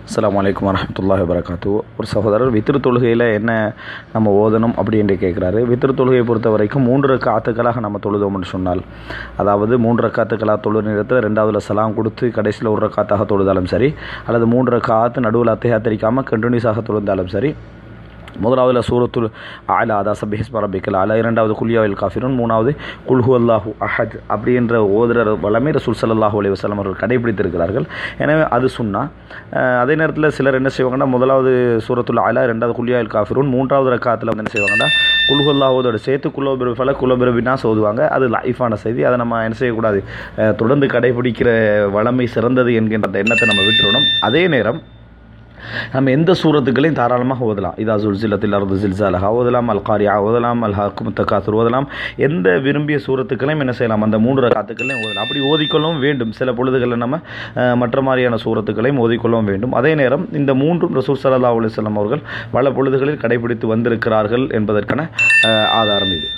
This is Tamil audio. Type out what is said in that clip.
அஸ்ஸலாமு அலைக்கும் வரஹ்மத்துல்லாஹி வபரகாத்து ஒரு சகோதரர் வித்திரு தொழுகையில் என்ன நம்ம ஓதணும் அப்படின்னு கேட்குறாரு வித்திரு தொழுகையை பொறுத்த வரைக்கும் மூன்று ரக்காத்துக்களாக நம்ம தொழுதோம்னு சொன்னால் அதாவது மூன்று ரக்காத்துக்களாக தொழு நேரத்தில் ரெண்டாவதுல சலாம் கொடுத்து கடைசியில் ஒரு ரக்காத்தாக தொழுதாலும் சரி அல்லது மூன்று ரக்காத்து நடுவில் அத்தையாத்திரிக்காமல் கண்டினியூஸாக தொழுந்தாலும் சரி முதலாவதுல சூரத்துல் ஆலா அதா சபிஹிஸ்ம ரபிக்கல் ஆலா இரண்டாவது குல்யாவில் காஃபிரூன் மூணாவது குல்ஹு அல்லாஹு அஹத் அப்படின்ற ஓதுற வளமை ரசூல் சல்லாஹூ அலி வசலம் அவர்கள் கடைபிடித்திருக்கிறார்கள் எனவே அது சொன்னா அதே நேரத்தில் சிலர் என்ன செய்வாங்கன்னா முதலாவது சூரத்துல் ஆலா ரெண்டாவது குல்யாவில் காஃபிரூன் மூன்றாவது ரக்காத்தில் வந்து என்ன செய்வாங்கன்னா குல்ஹு அல்லாஹோதோட சேர்த்து குலோபிர ஃபல குலோபிரபினா ஓதுவாங்க அது லைஃபான செய்தி அதை நம்ம என்ன செய்யக்கூடாது அஹ் தொடர்ந்து கடைபிடிக்கிற வளமை சிறந்தது என்கின்ற அந்த எண்ணத்தை நம்ம விட்டுறணும் அதே நேரம் நம்ம எந்த சூரத்துக்களையும் தாராளமாக ஓதலாம் இதா ஜுல்சிலத்தில் அறுது ஜில்சாலஹா ஓதலாம் அல் காரியா ஓதலாம் அல் ஹக்கும் தக்காசுர் ஓதலாம் எந்த விரும்பிய சூரத்துக்களையும் என்ன செய்யலாம் அந்த மூன்று காத்துக்களையும் ஓதலாம் அப்படி ஓதிக்கொள்ளவும் வேண்டும் சில பொழுதுகளில் நம்ம அஹ், மற்ற மாதிரியான சூரத்துக்களையும் ஓதிக்கொள்ளவும் வேண்டும் அதே நேரம் இந்த மூன்றும் ரசூல் சல்லா அலுவலம் அவர்கள் பல பொழுதுகளில் கடைபிடித்து வந்திருக்கிறார்கள் என்பதற்கான அஹ், ஆதாரம் இது